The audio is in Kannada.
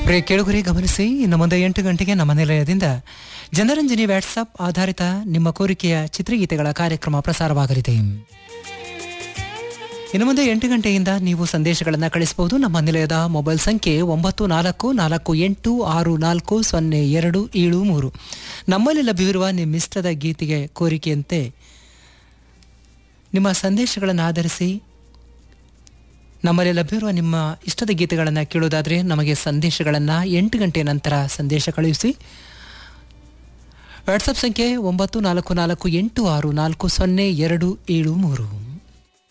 ಪ್ರಿಯ ಕೇಳುಗರೆ ಗಮನಿಸಿ ಇನ್ನು ಮುಂದೆ ಎಂಟು ಗಂಟೆಗೆ ನಮ್ಮ ನಿಲಯದಿಂದ ಜನರಂಜನಿ ವ್ಯಾಟ್ಸಪ್ ಆಧಾರಿತ ನಿಮ್ಮ ಕೋರಿಕೆಯ ಚಿತ್ರಗೀತೆಗಳ ಕಾರ್ಯಕ್ರಮ ಪ್ರಸಾರವಾಗಲಿದೆ ಇನ್ನು ಮುಂದೆ ಎಂಟು ಗಂಟೆಯಿಂದ ನೀವು ಸಂದೇಶಗಳನ್ನು ಕಳಿಸಬಹುದು ನಮ್ಮ ನಿಲಯದ ಮೊಬೈಲ್ ಸಂಖ್ಯೆ ಒಂಬತ್ತು ನಾಲ್ಕು ನಾಲ್ಕು ಎಂಟು ಆರು ನಾಲ್ಕು ಸೊನ್ನೆ ಎರಡು ಏಳು ಮೂರು ನಮ್ಮಲ್ಲಿ ಲಭ್ಯವಿರುವ ನಿಮ್ಮಿಷ್ಟದ ಗೀತೆಗೆ ಕೋರಿಕೆಯಂತೆ ನಿಮ್ಮ ಸಂದೇಶಗಳನ್ನು ಆಧರಿಸಿ ನಮ್ಮಲ್ಲಿ ಲಭ್ಯವಿರುವ ನಿಮ್ಮ ಇಷ್ಟದ ಗೀತೆಗಳನ್ನು ಕೇಳೋದಾದರೆ ನಮಗೆ ಸಂದೇಶಗಳನ್ನು ಎಂಟು ಗಂಟೆ ನಂತರ ಸಂದೇಶ ಕಳುಹಿಸಿ ವಾಟ್ಸಪ್ ಸಂಖ್ಯೆ ಒಂಬತ್ತು ನಾಲ್ಕು ನಾಲ್ಕು ಎಂಟು ಆರು ನಾಲ್ಕು ಸೊನ್ನೆ ಎರಡು ಏಳು ಮೂರು